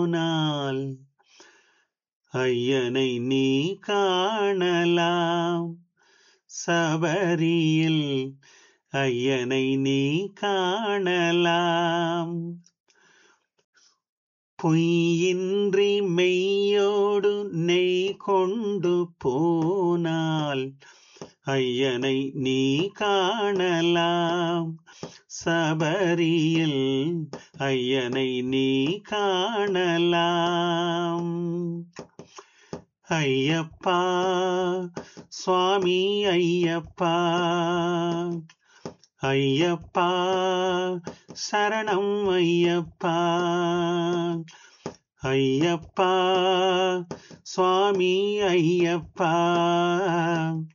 போனால் ஐயனை நீ காணலாம் சபரியில் ஐயனை நீ காணலாம் பொய்யின்றி மெய்யோடு நெய் கொண்டு போனால் ஐயனை நீ காணலாம் சபரியில் ஐயனை நீ காணலாம் ஐயப்பா சுவாமி ஐயப்பா ஐயப்பா சரணம் ஐயப்பா ஐயப்பா சுவாமி ஐயப்பா